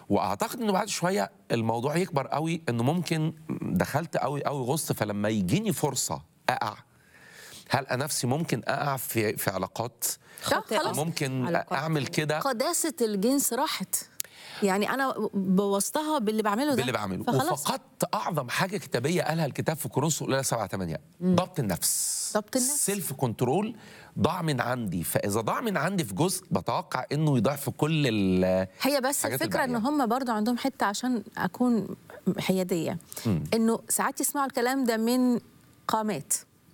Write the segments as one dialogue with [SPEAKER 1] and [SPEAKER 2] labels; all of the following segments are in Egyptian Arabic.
[SPEAKER 1] واعتقد انه بعد شويه الموضوع يكبر قوي انه ممكن دخلت قوي قوي غصت فلما يجيني فرصه اقع هل انا نفسي ممكن اقع في في علاقات
[SPEAKER 2] لا خلاص
[SPEAKER 1] ممكن
[SPEAKER 3] علاقات.
[SPEAKER 1] اعمل كده
[SPEAKER 2] قداسه الجنس راحت يعني انا بوظتها باللي بعمله ده
[SPEAKER 1] باللي بعمله
[SPEAKER 2] فخلاص
[SPEAKER 1] وفقدت اعظم حاجه كتابيه قالها الكتاب في كورنثوس الاولى 7 8 ضبط النفس
[SPEAKER 2] ضبط النفس.
[SPEAKER 1] سيلف كنترول ضاع من عندي فاذا ضاع من عندي في جزء بتوقع انه يضيع في كل ال
[SPEAKER 2] هي بس
[SPEAKER 1] الحاجات
[SPEAKER 2] الفكره ان
[SPEAKER 1] الباقية.
[SPEAKER 2] هم برضو عندهم حته عشان اكون حياديه انه ساعات يسمعوا الكلام ده من قامات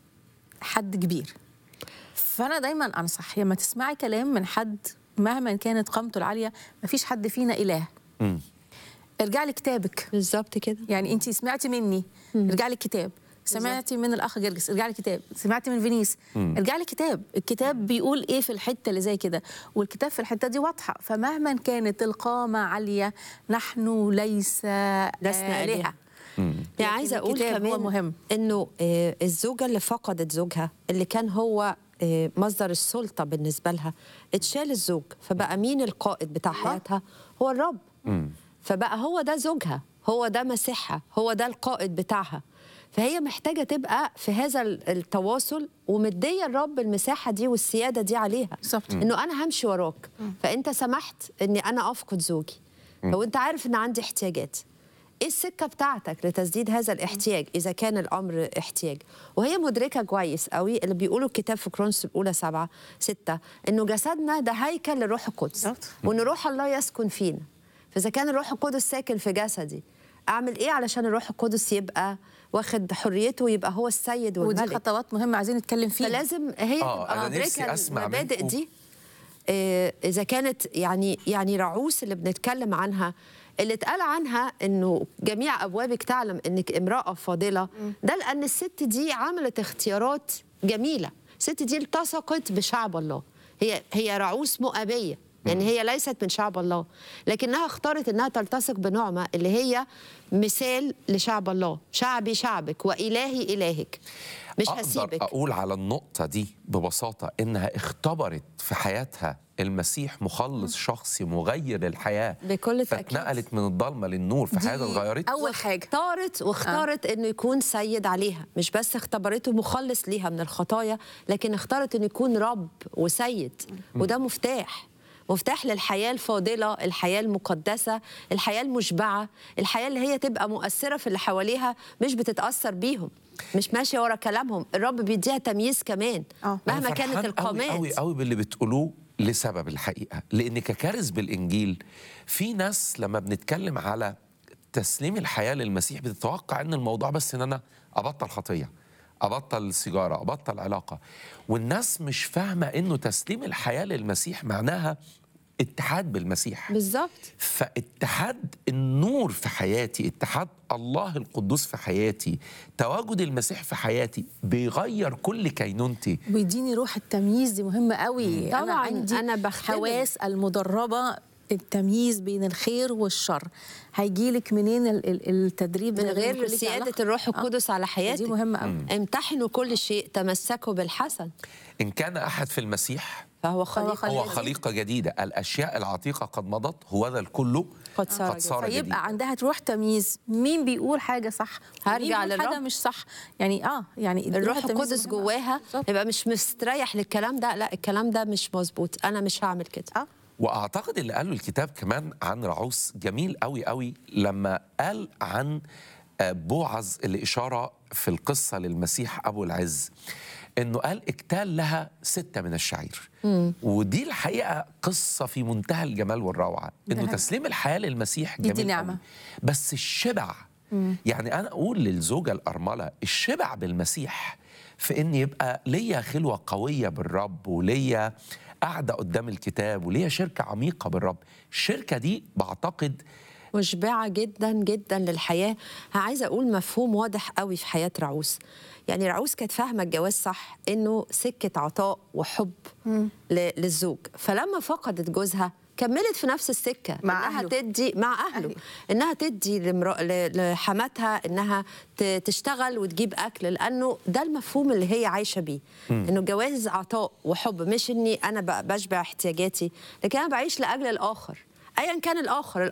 [SPEAKER 2] حد كبير فانا دايما انصح لما تسمعي كلام من حد مهما كانت قامته العاليه مفيش حد فينا اله
[SPEAKER 1] مم.
[SPEAKER 2] ارجعي لكتابك
[SPEAKER 3] بالظبط كده
[SPEAKER 2] يعني انت سمعتي مني ارجعي للكتاب سمعتي من الاخ جرجس ارجعي للكتاب سمعتي من فينيس ارجعي للكتاب الكتاب بيقول ايه في الحته اللي زي كده والكتاب في الحته دي واضحه فمهما كانت القامه عاليه نحن ليس
[SPEAKER 3] لسنا
[SPEAKER 2] آلهة
[SPEAKER 3] آلهة. يعني
[SPEAKER 2] لكن
[SPEAKER 3] عايزه اقول
[SPEAKER 2] الكتاب
[SPEAKER 3] كمان
[SPEAKER 2] هو مهم.
[SPEAKER 3] انه آه، الزوجه اللي فقدت زوجها اللي كان هو آه، مصدر السلطه بالنسبه لها اتشال الزوج فبقى مين القائد بتاع حياتها هو الرب فبقى هو ده زوجها هو ده مسيحها هو ده القائد بتاعها فهي محتاجه تبقى في هذا ال- التواصل ومديه الرب المساحه دي والسياده دي عليها
[SPEAKER 2] بالظبط.
[SPEAKER 3] انه انا همشي وراك فانت سمحت اني انا افقد زوجي لو انت عارف ان عندي احتياجات ايه السكه بتاعتك لتسديد هذا الاحتياج اذا كان الامر احتياج وهي مدركه كويس قوي اللي بيقولوا الكتاب في كرونس الاولى سبعة ستة انه جسدنا ده هيكل للروح القدس
[SPEAKER 2] بالظبط.
[SPEAKER 3] وان روح الله يسكن فينا فاذا كان الروح القدس ساكن في جسدي اعمل ايه علشان الروح القدس يبقى واخد حريته ويبقى هو السيد
[SPEAKER 2] ودي
[SPEAKER 3] والملك
[SPEAKER 2] خطوات مهمه عايزين نتكلم فيها
[SPEAKER 3] فلازم هي
[SPEAKER 1] آه،
[SPEAKER 3] تبقى
[SPEAKER 1] أنا نفسي
[SPEAKER 3] مدركه
[SPEAKER 1] أسمع
[SPEAKER 3] المبادئ
[SPEAKER 1] منكم.
[SPEAKER 3] دي آه، اذا كانت يعني يعني رعوس اللي بنتكلم عنها اللي اتقال عنها انه جميع ابوابك تعلم انك امراه فاضله ده لان الست دي عملت اختيارات جميله الست دي التصقت بشعب الله هي هي رعوس مؤابيه يعني هي ليست من شعب الله لكنها اختارت انها تلتصق بنعمه اللي هي مثال لشعب الله شعبي شعبك والهي الهك مش
[SPEAKER 1] اقدر
[SPEAKER 3] هسيبك
[SPEAKER 1] اقول على النقطه دي ببساطه انها اختبرت في حياتها المسيح مخلص شخصي مغير للحياه
[SPEAKER 3] بكل تأكيد.
[SPEAKER 1] فاتنقلت من الضلمه للنور في حياتها
[SPEAKER 2] دي
[SPEAKER 1] اتغيرت
[SPEAKER 2] اول حاجه
[SPEAKER 3] اختارت واختارت انه يكون سيد عليها مش بس اختبرته مخلص ليها من الخطايا لكن اختارت انه يكون رب وسيد وده مفتاح مفتاح للحياة الفاضلة الحياة المقدسة الحياة المشبعة الحياة اللي هي تبقى مؤثرة في اللي حواليها مش بتتأثر بيهم مش ماشية ورا كلامهم الرب بيديها تمييز كمان
[SPEAKER 2] آه.
[SPEAKER 3] مهما
[SPEAKER 1] أنا
[SPEAKER 3] كانت
[SPEAKER 1] فرحان
[SPEAKER 3] القامات
[SPEAKER 1] قوي قوي قوي باللي بتقولوه لسبب الحقيقه لان ككارث بالانجيل في ناس لما بنتكلم على تسليم الحياه للمسيح بتتوقع ان الموضوع بس ان انا ابطل خطيه ابطل سيجاره ابطل علاقه والناس مش فاهمه انه تسليم الحياه للمسيح معناها اتحاد بالمسيح
[SPEAKER 3] بالظبط
[SPEAKER 1] فاتحاد النور في حياتي اتحاد الله القدوس في حياتي تواجد المسيح في حياتي بيغير كل كينونتي
[SPEAKER 2] بيديني روح التمييز دي مهمه قوي انا
[SPEAKER 3] طبعاً،
[SPEAKER 2] عندي
[SPEAKER 3] أنا بختبر.
[SPEAKER 2] حواس المدربه التمييز بين الخير والشر هيجيلك منين ال- ال- التدريب
[SPEAKER 3] من
[SPEAKER 2] ده؟
[SPEAKER 3] غير
[SPEAKER 2] يكون ليكي
[SPEAKER 3] سيادة
[SPEAKER 2] علاقة.
[SPEAKER 3] الروح القدس على حياتك
[SPEAKER 2] دي مهمه قوي
[SPEAKER 3] امتحنوا كل شيء تمسكوا بالحسن
[SPEAKER 1] ان كان احد في المسيح
[SPEAKER 3] فهو خليقة
[SPEAKER 2] خليقة
[SPEAKER 1] هو
[SPEAKER 2] جديدة.
[SPEAKER 1] خليقه جديده الاشياء العتيقه قد مضت هو ذا الكل
[SPEAKER 3] قد صار
[SPEAKER 1] قد صار جديد
[SPEAKER 2] فيبقى عندها روح تمييز مين بيقول حاجه صح
[SPEAKER 3] هرجع
[SPEAKER 2] ومين بيقول حاجه
[SPEAKER 3] للرب.
[SPEAKER 2] مش صح يعني اه يعني
[SPEAKER 3] الروح
[SPEAKER 2] التمييز
[SPEAKER 3] القدس
[SPEAKER 2] مهم.
[SPEAKER 3] جواها
[SPEAKER 2] بالظبط.
[SPEAKER 3] يبقى مش مستريح للكلام ده لا الكلام ده مش مظبوط انا مش هعمل كده
[SPEAKER 2] اه
[SPEAKER 1] واعتقد اللي قاله الكتاب كمان عن رعوس جميل قوي قوي لما قال عن آه، بوعز اللي اشاره في القصه للمسيح ابو العز انه قال اكتال لها سته من الشعير ودي الحقيقه قصه في منتهى الجمال والروعه انه
[SPEAKER 2] حقيقي.
[SPEAKER 1] تسليم الحياه للمسيح
[SPEAKER 2] دي
[SPEAKER 1] جميل
[SPEAKER 2] نعمة.
[SPEAKER 1] قوي. بس الشبع يعني انا اقول للزوجه الارمله الشبع بالمسيح في ان يبقى ليا خلوه قويه بالرب وليا قاعده قدام الكتاب وليا شركه عميقه بالرب الشركه دي بعتقد
[SPEAKER 3] مشبعة جدا جدا للحياة عايزة أقول مفهوم واضح قوي في حياة رعوس يعني رعوس كانت فاهمة الجواز صح إنه سكة عطاء وحب ل- للزوج فلما فقدت جوزها كملت في نفس السكة
[SPEAKER 2] مع
[SPEAKER 3] إنها
[SPEAKER 2] أهله.
[SPEAKER 3] تدي مع أهله
[SPEAKER 2] أهله.
[SPEAKER 3] إنها تدي لمرا- ل- لحماتها إنها ت- تشتغل وتجيب أكل لأنه ده المفهوم اللي هي عايشة بيه إنه الجواز عطاء وحب مش إني أنا ب- بشبع احتياجاتي لكن أنا بعيش لأجل الآخر ايا كان الاخر